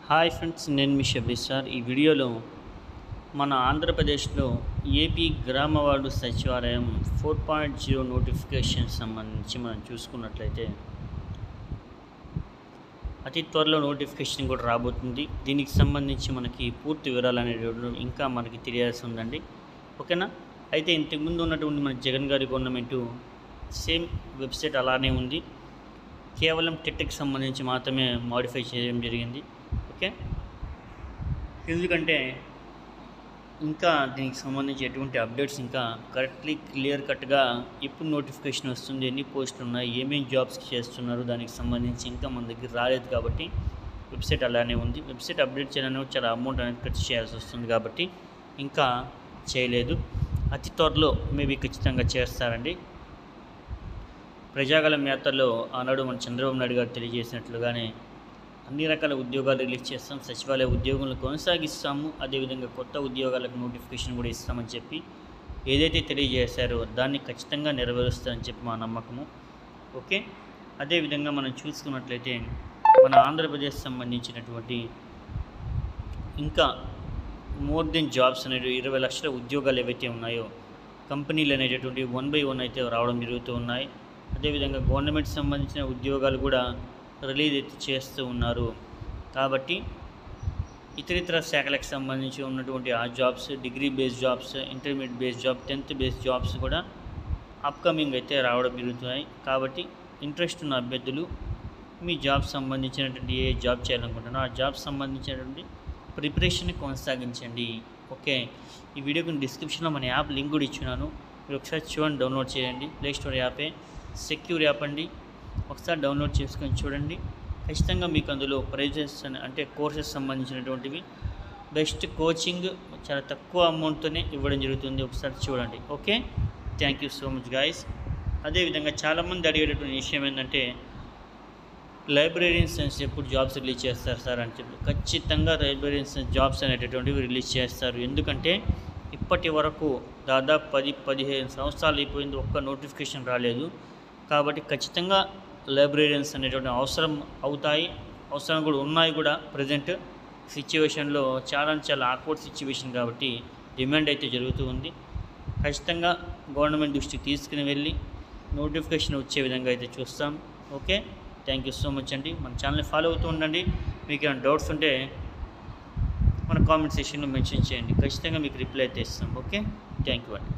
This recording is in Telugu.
హాయ్ ఫ్రెండ్స్ నేను మీ షబీర్ సార్ ఈ వీడియోలో మన ఆంధ్రప్రదేశ్లో ఏపీ గ్రామ వార్డు సచివాలయం ఫోర్ పాయింట్ జీరో నోటిఫికేషన్ సంబంధించి మనం చూసుకున్నట్లయితే అతి త్వరలో నోటిఫికేషన్ కూడా రాబోతుంది దీనికి సంబంధించి మనకి పూర్తి వివరాలు అనేటువంటి ఇంకా మనకి తెలియాల్సి ఉందండి ఓకేనా అయితే ఇంతకుముందు ఉన్నటువంటి మన జగన్ గారి గవర్నమెంటు సేమ్ వెబ్సైట్ అలానే ఉంది కేవలం టెట్కి సంబంధించి మాత్రమే మాడిఫై చేయడం జరిగింది ఓకే ఎందుకంటే ఇంకా దీనికి సంబంధించి ఎటువంటి అప్డేట్స్ ఇంకా కరెక్ట్లీ క్లియర్ కట్గా ఎప్పుడు నోటిఫికేషన్ వస్తుంది ఎన్ని పోస్టులు ఉన్నాయి ఏమేమి జాబ్స్ చేస్తున్నారు దానికి సంబంధించి ఇంకా మన దగ్గర రాలేదు కాబట్టి వెబ్సైట్ అలానే ఉంది వెబ్సైట్ అప్డేట్ చేయడానికి చాలా అమౌంట్ అనేది ఖర్చు చేయాల్సి వస్తుంది కాబట్టి ఇంకా చేయలేదు అతి త్వరలో మేబీ ఖచ్చితంగా చేస్తారండి ప్రజాగలం యాత్రలో ఆనాడు మన చంద్రబాబు నాయుడు గారు తెలియజేసినట్లుగానే అన్ని రకాల ఉద్యోగాలు రిలీజ్ చేస్తాం సచివాలయ ఉద్యోగులను కొనసాగిస్తాము అదేవిధంగా కొత్త ఉద్యోగాలకు నోటిఫికేషన్ కూడా ఇస్తామని చెప్పి ఏదైతే తెలియజేశారో దాన్ని ఖచ్చితంగా నెరవేరుస్తారని చెప్పి మా నమ్మకము ఓకే అదేవిధంగా మనం చూసుకున్నట్లయితే మన ఆంధ్రప్రదేశ్ సంబంధించినటువంటి ఇంకా మోర్ దెన్ జాబ్స్ అనేవి ఇరవై లక్షల ఉద్యోగాలు ఏవైతే ఉన్నాయో కంపెనీలు అనేటటువంటి వన్ బై వన్ అయితే రావడం జరుగుతూ ఉన్నాయి అదేవిధంగా గవర్నమెంట్ సంబంధించిన ఉద్యోగాలు కూడా రిలీజ్ అయితే చేస్తూ ఉన్నారు కాబట్టి ఇతరితర శాఖలకు సంబంధించి ఉన్నటువంటి ఆ jobs degree based jobs intermediate based job tenth based jobs కూడా అప్కమింగ్ అయితే రావడం జరుగుతున్నాయి కాబట్టి ఇంట్రెస్ట్ ఉన్న అభ్యర్థులు మీ జాబ్ సంబంధించినటువంటి ఏ జాబ్ చేయాలనుకుంటున్నారో ఆ జాబ్ సంబంధించినటువంటి ప్రిపరేషన్ కొనసాగించండి ఓకే ఈ వీడియోకి డిస్క్రిప్షన్లో మన యాప్ లింక్ కూడా ఇచ్చినాను మీరు ఒకసారి చూడండి డౌన్లోడ్ చేయండి ప్లే స్టోర్ యాపే సెక్యూర్ యాప్ అండి ఒకసారి డౌన్లోడ్ చేసుకొని చూడండి ఖచ్చితంగా మీకు అందులో ప్రైజెస్ అంటే కోర్సెస్ సంబంధించినటువంటివి బెస్ట్ కోచింగ్ చాలా తక్కువ అమౌంట్తోనే ఇవ్వడం జరుగుతుంది ఒకసారి చూడండి okay thank you so much guys అదేవిధంగా చాలామంది అడిగేటటువంటి విషయం ఏంటంటే లైబ్రరీన్స్ అని ఎప్పుడు జాబ్స్ రిలీజ్ చేస్తారు సార్ అని చెప్పి ఖచ్చితంగా లైబ్రరీన్స్ జాబ్స్ అనేటటువంటివి రిలీజ్ చేస్తారు ఎందుకంటే ఇప్పటి వరకు దాదాపు పది పదిహేను సంవత్సరాలు అయిపోయింది ఒక్క నోటిఫికేషన్ రాలేదు కాబట్టి ఖచ్చితంగా లైబ్రరీన్స్ అనేటువంటి అవసరం అవుతాయి అవసరం కూడా ఉన్నాయి కూడా ప్రజెంట్ సిచ్యువేషన్లో చాలా చాలా ఆక్వర్డ్ సిచ్యువేషన్ కాబట్టి డిమాండ్ అయితే జరుగుతూ ఉంది ఖచ్చితంగా గవర్నమెంట్ దృష్టికి తీసుకుని వెళ్ళి నోటిఫికేషన్ వచ్చే విధంగా అయితే చూస్తాం okay thank you so much అండి మన ఛానల్ని ఫాలో అవుతూ ఉండండి మీకు ఏమైనా డౌట్స్ ఉంటే మన కామెంట్ సెక్షన్లో మెన్షన్ చేయండి ఖచ్చితంగా మీకు రిప్లై అయితే ఇస్తాం ఓకే థ్యాంక్ యూ అండి